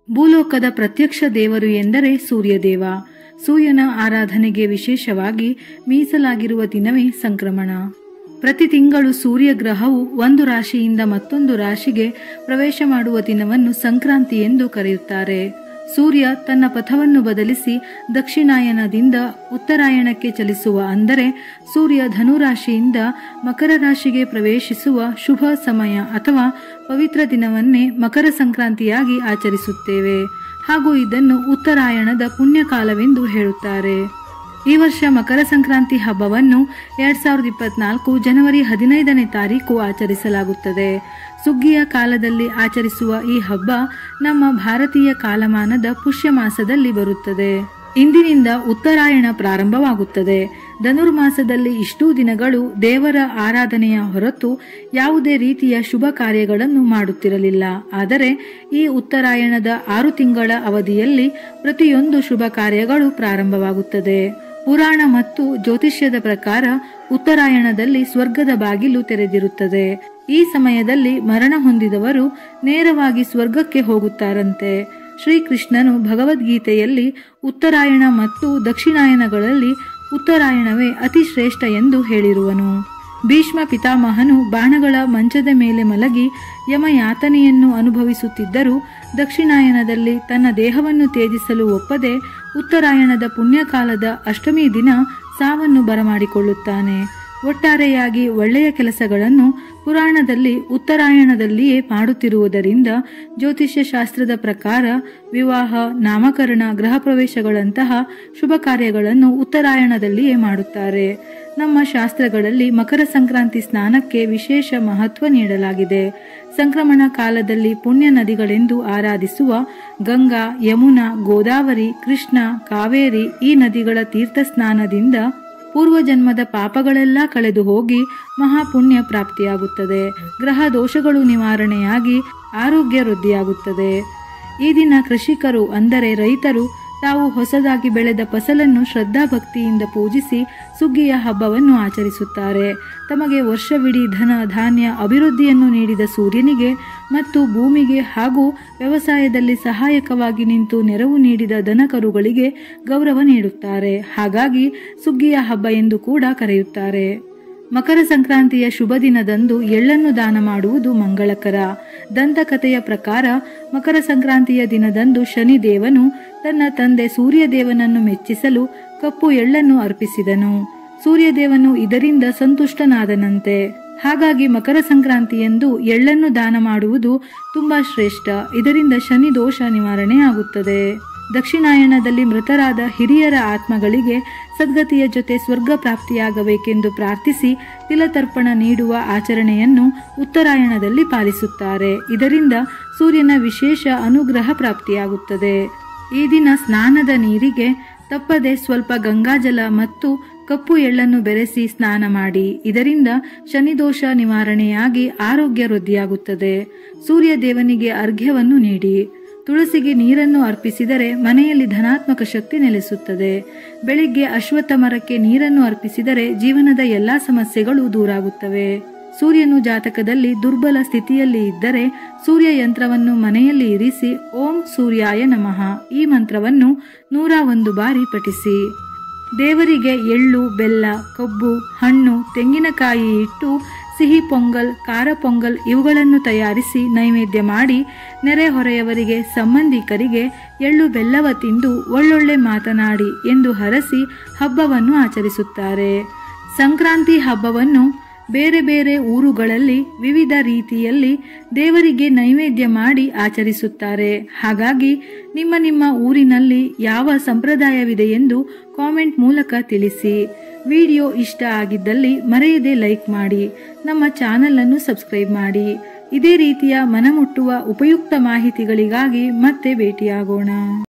ಭೂಲೋಕದ ಪ್ರತ್ಯಕ್ಷ ದೇವರು ಎಂದರೆ ಸೂರ್ಯದೇವ ಸೂರ್ಯನ ಆರಾಧನೆಗೆ ವಿಶೇಷವಾಗಿ ಮೀಸಲಾಗಿರುವ ದಿನವೇ ಸಂಕ್ರಮಣ ಪ್ರತಿ ತಿಂಗಳು ಸೂರ್ಯ ಗ್ರಹವು ಒಂದು ರಾಶಿಯಿಂದ ಮತ್ತೊಂದು ರಾಶಿಗೆ ಪ್ರವೇಶ ಮಾಡುವ ದಿನವನ್ನು ಸಂಕ್ರಾಂತಿ ಎಂದು ಕರೆಯುತ್ತಾರೆ ಸೂರ್ಯ ತನ್ನ ಪಥವನ್ನು ಬದಲಿಸಿ ದಕ್ಷಿಣಾಯನದಿಂದ ಉತ್ತರಾಯಣಕ್ಕೆ ಚಲಿಸುವ ಅಂದರೆ ಸೂರ್ಯ ಧನುರಾಶಿಯಿಂದ ಮಕರ ರಾಶಿಗೆ ಪ್ರವೇಶಿಸುವ ಶುಭ ಸಮಯ ಅಥವಾ ಪವಿತ್ರ ದಿನವನ್ನೇ ಮಕರ ಸಂಕ್ರಾಂತಿಯಾಗಿ ಆಚರಿಸುತ್ತೇವೆ ಹಾಗೂ ಇದನ್ನು ಉತ್ತರಾಯಣದ ಪುಣ್ಯಕಾಲವೆಂದು ಹೇಳುತ್ತಾರೆ ಈ ವರ್ಷ ಮಕರ ಸಂಕ್ರಾಂತಿ ಹಬ್ಬವನ್ನು ಎರಡ್ ಸಾವಿರದ ಇಪ್ಪತ್ನಾಲ್ಕು ಜನವರಿ ಹದಿನೈದನೇ ತಾರೀಕು ಆಚರಿಸಲಾಗುತ್ತದೆ ಸುಗ್ಗಿಯ ಕಾಲದಲ್ಲಿ ಆಚರಿಸುವ ಈ ಹಬ್ಬ ನಮ್ಮ ಭಾರತೀಯ ಕಾಲಮಾನದ ಪುಷ್ಯ ಮಾಸದಲ್ಲಿ ಬರುತ್ತದೆ ಇಂದಿನಿಂದ ಉತ್ತರಾಯಣ ಪ್ರಾರಂಭವಾಗುತ್ತದೆ ಧನುರ್ಮಾಸದಲ್ಲಿ ಇಷ್ಟೂ ದಿನಗಳು ದೇವರ ಆರಾಧನೆಯ ಹೊರತು ಯಾವುದೇ ರೀತಿಯ ಶುಭ ಕಾರ್ಯಗಳನ್ನು ಮಾಡುತ್ತಿರಲಿಲ್ಲ ಆದರೆ ಈ ಉತ್ತರಾಯಣದ ಆರು ತಿಂಗಳ ಅವಧಿಯಲ್ಲಿ ಪ್ರತಿಯೊಂದು ಶುಭ ಕಾರ್ಯಗಳು ಪ್ರಾರಂಭವಾಗುತ್ತದೆ ಪುರಾಣ ಮತ್ತು ಜ್ಯೋತಿಷ್ಯದ ಪ್ರಕಾರ ಉತ್ತರಾಯಣದಲ್ಲಿ ಸ್ವರ್ಗದ ಬಾಗಿಲು ತೆರೆದಿರುತ್ತದೆ ಈ ಸಮಯದಲ್ಲಿ ಮರಣ ಹೊಂದಿದವರು ನೇರವಾಗಿ ಸ್ವರ್ಗಕ್ಕೆ ಹೋಗುತ್ತಾರಂತೆ ಶ್ರೀಕೃಷ್ಣನು ಭಗವದ್ಗೀತೆಯಲ್ಲಿ ಉತ್ತರಾಯಣ ಮತ್ತು ದಕ್ಷಿಣಾಯನಗಳಲ್ಲಿ ಉತ್ತರಾಯಣವೇ ಅತಿ ಶ್ರೇಷ್ಠ ಎಂದು ಹೇಳಿರುವನು ಭೀಷ್ಮ ಪಿತಾಮಹನು ಬಾಣಗಳ ಮಂಚದ ಮೇಲೆ ಮಲಗಿ ಯಮಯಾತನೆಯನ್ನು ಅನುಭವಿಸುತ್ತಿದ್ದರೂ ದಕ್ಷಿಣಾಯನದಲ್ಲಿ ತನ್ನ ದೇಹವನ್ನು ತ್ಯಜಿಸಲು ಒಪ್ಪದೆ ಉತ್ತರಾಯಣದ ಪುಣ್ಯಕಾಲದ ಅಷ್ಟಮಿ ದಿನ ಸಾವನ್ನು ಬರಮಾಡಿಕೊಳ್ಳುತ್ತಾನೆ ಒಟ್ಟಾರೆಯಾಗಿ ಒಳ್ಳೆಯ ಕೆಲಸಗಳನ್ನು ಪುರಾಣದಲ್ಲಿ ಉತ್ತರಾಯಣದಲ್ಲಿಯೇ ಮಾಡುತ್ತಿರುವುದರಿಂದ ಜ್ಯೋತಿಷ್ಯ ಶಾಸ್ತ್ರದ ಪ್ರಕಾರ ವಿವಾಹ ನಾಮಕರಣ ಗೃಹ ಪ್ರವೇಶಗಳಂತಹ ಶುಭ ಕಾರ್ಯಗಳನ್ನು ಉತ್ತರಾಯಣದಲ್ಲಿಯೇ ಮಾಡುತ್ತಾರೆ ನಮ್ಮ ಶಾಸ್ತ್ರಗಳಲ್ಲಿ ಮಕರ ಸಂಕ್ರಾಂತಿ ಸ್ನಾನಕ್ಕೆ ವಿಶೇಷ ಮಹತ್ವ ನೀಡಲಾಗಿದೆ ಸಂಕ್ರಮಣ ಕಾಲದಲ್ಲಿ ಪುಣ್ಯ ನದಿಗಳೆಂದು ಆರಾಧಿಸುವ ಗಂಗಾ ಯಮುನಾ ಗೋದಾವರಿ ಕೃಷ್ಣ ಕಾವೇರಿ ಈ ನದಿಗಳ ತೀರ್ಥ ಸ್ನಾನದಿಂದ ಪೂರ್ವಜನ್ಮದ ಪಾಪಗಳೆಲ್ಲ ಕಳೆದು ಹೋಗಿ ಮಹಾಪುಣ್ಯ ಪ್ರಾಪ್ತಿಯಾಗುತ್ತದೆ ಗ್ರಹ ದೋಷಗಳು ನಿವಾರಣೆಯಾಗಿ ಆರೋಗ್ಯ ವೃದ್ಧಿಯಾಗುತ್ತದೆ ಈ ದಿನ ಕೃಷಿಕರು ಅಂದರೆ ರೈತರು ತಾವು ಹೊಸದಾಗಿ ಬೆಳೆದ ಫಸಲನ್ನು ಶ್ರದ್ಧಾಭಕ್ತಿಯಿಂದ ಪೂಜಿಸಿ ಸುಗ್ಗಿಯ ಹಬ್ಬವನ್ನು ಆಚರಿಸುತ್ತಾರೆ ತಮಗೆ ವರ್ಷವಿಡೀ ಧನ ಧಾನ್ಯ ಅಭಿವೃದ್ಧಿಯನ್ನು ನೀಡಿದ ಸೂರ್ಯನಿಗೆ ಮತ್ತು ಭೂಮಿಗೆ ಹಾಗೂ ವ್ಯವಸಾಯದಲ್ಲಿ ಸಹಾಯಕವಾಗಿ ನಿಂತು ನೆರವು ನೀಡಿದ ದನಕರುಗಳಿಗೆ ಗೌರವ ನೀಡುತ್ತಾರೆ ಹಾಗಾಗಿ ಸುಗ್ಗಿಯ ಹಬ್ಬ ಎಂದು ಕೂಡ ಕರೆಯುತ್ತಾರೆ ಮಕರ ಸಂಕ್ರಾಂತಿಯ ಶುಭ ದಿನದಂದು ಎಳ್ಳನ್ನು ದಾನ ಮಾಡುವುದು ಮಂಗಳಕರ ದಂತಕಥೆಯ ಪ್ರಕಾರ ಮಕರ ಸಂಕ್ರಾಂತಿಯ ದಿನದಂದು ಶನಿದೇವನು ತನ್ನ ತಂದೆ ಸೂರ್ಯದೇವನನ್ನು ಮೆಚ್ಚಿಸಲು ಕಪ್ಪು ಎಳ್ಳನ್ನು ಅರ್ಪಿಸಿದನು ಸೂರ್ಯದೇವನು ಇದರಿಂದ ಸಂತುಷ್ಟನಾದನಂತೆ ಹಾಗಾಗಿ ಮಕರ ಸಂಕ್ರಾಂತಿಯಂದು ಎಳ್ಳನ್ನು ದಾನ ಮಾಡುವುದು ತುಂಬಾ ಶ್ರೇಷ್ಠ ಇದರಿಂದ ಶನಿ ದೋಷ ನಿವಾರಣೆ ಆಗುತ್ತದೆ ದಕ್ಷಿಣಾಯಣದಲ್ಲಿ ಮೃತರಾದ ಹಿರಿಯರ ಆತ್ಮಗಳಿಗೆ ಸದ್ಗತಿಯ ಜೊತೆ ಸ್ವರ್ಗ ಪ್ರಾಪ್ತಿಯಾಗಬೇಕೆಂದು ಪ್ರಾರ್ಥಿಸಿ ತಿಲತರ್ಪಣ ನೀಡುವ ಆಚರಣೆಯನ್ನು ಉತ್ತರಾಯಣದಲ್ಲಿ ಪಾಲಿಸುತ್ತಾರೆ ಇದರಿಂದ ಸೂರ್ಯನ ವಿಶೇಷ ಅನುಗ್ರಹ ಪ್ರಾಪ್ತಿಯಾಗುತ್ತದೆ ಈ ದಿನ ಸ್ನಾನದ ನೀರಿಗೆ ತಪ್ಪದೆ ಸ್ವಲ್ಪ ಗಂಗಾಜಲ ಮತ್ತು ಕಪ್ಪು ಎಳ್ಳನ್ನು ಬೆರೆಸಿ ಸ್ನಾನ ಮಾಡಿ ಇದರಿಂದ ಶನಿದೋಷ ನಿವಾರಣೆಯಾಗಿ ಆರೋಗ್ಯ ವೃದ್ಧಿಯಾಗುತ್ತದೆ ಸೂರ್ಯ ದೇವನಿಗೆ ಅರ್ಘ್ಯವನ್ನು ನೀಡಿ ತುಳಸಿಗೆ ನೀರನ್ನು ಅರ್ಪಿಸಿದರೆ ಮನೆಯಲ್ಲಿ ಧನಾತ್ಮಕ ಶಕ್ತಿ ನೆಲೆಸುತ್ತದೆ ಬೆಳಿಗ್ಗೆ ಅಶ್ವತ್ಥ ಮರಕ್ಕೆ ನೀರನ್ನು ಅರ್ಪಿಸಿದರೆ ಜೀವನದ ಎಲ್ಲಾ ಸಮಸ್ಯೆಗಳು ದೂರಾಗುತ್ತವೆ ಸೂರ್ಯನು ಜಾತಕದಲ್ಲಿ ದುರ್ಬಲ ಸ್ಥಿತಿಯಲ್ಲಿ ಇದ್ದರೆ ಸೂರ್ಯ ಯಂತ್ರವನ್ನು ಮನೆಯಲ್ಲಿ ಇರಿಸಿ ಓಂ ಸೂರ್ಯಾಯ ನಮಃ ಈ ಮಂತ್ರವನ್ನು ನೂರ ಒಂದು ಬಾರಿ ಪಠಿಸಿ ದೇವರಿಗೆ ಎಳ್ಳು ಬೆಲ್ಲ ಕಬ್ಬು ಹಣ್ಣು ತೆಂಗಿನಕಾಯಿ ಇಟ್ಟು ಸಿಹಿ ಪೊಂಗಲ್ ಖಾರ ಪೊಂಗಲ್ ಇವುಗಳನ್ನು ತಯಾರಿಸಿ ನೈವೇದ್ಯ ಮಾಡಿ ನೆರೆಹೊರೆಯವರಿಗೆ ಸಂಬಂಧಿಕರಿಗೆ ಎಳ್ಳು ಬೆಲ್ಲವ ತಿಂದು ಒಳ್ಳೊಳ್ಳೆ ಮಾತನಾಡಿ ಎಂದು ಹರಸಿ ಹಬ್ಬವನ್ನು ಆಚರಿಸುತ್ತಾರೆ ಸಂಕ್ರಾಂತಿ ಹಬ್ಬವನ್ನು ಬೇರೆ ಬೇರೆ ಊರುಗಳಲ್ಲಿ ವಿವಿಧ ರೀತಿಯಲ್ಲಿ ದೇವರಿಗೆ ನೈವೇದ್ಯ ಮಾಡಿ ಆಚರಿಸುತ್ತಾರೆ ಹಾಗಾಗಿ ನಿಮ್ಮ ನಿಮ್ಮ ಊರಿನಲ್ಲಿ ಯಾವ ಸಂಪ್ರದಾಯವಿದೆ ಎಂದು ಕಾಮೆಂಟ್ ಮೂಲಕ ತಿಳಿಸಿ ವಿಡಿಯೋ ಇಷ್ಟ ಆಗಿದ್ದಲ್ಲಿ ಮರೆಯದೆ ಲೈಕ್ ಮಾಡಿ ನಮ್ಮ ಚಾನಲ್ ಅನ್ನು ಸಬ್ಸ್ಕ್ರೈಬ್ ಮಾಡಿ ಇದೇ ರೀತಿಯ ಮನಮುಟ್ಟುವ ಉಪಯುಕ್ತ ಮಾಹಿತಿಗಳಿಗಾಗಿ ಮತ್ತೆ ಭೇಟಿಯಾಗೋಣ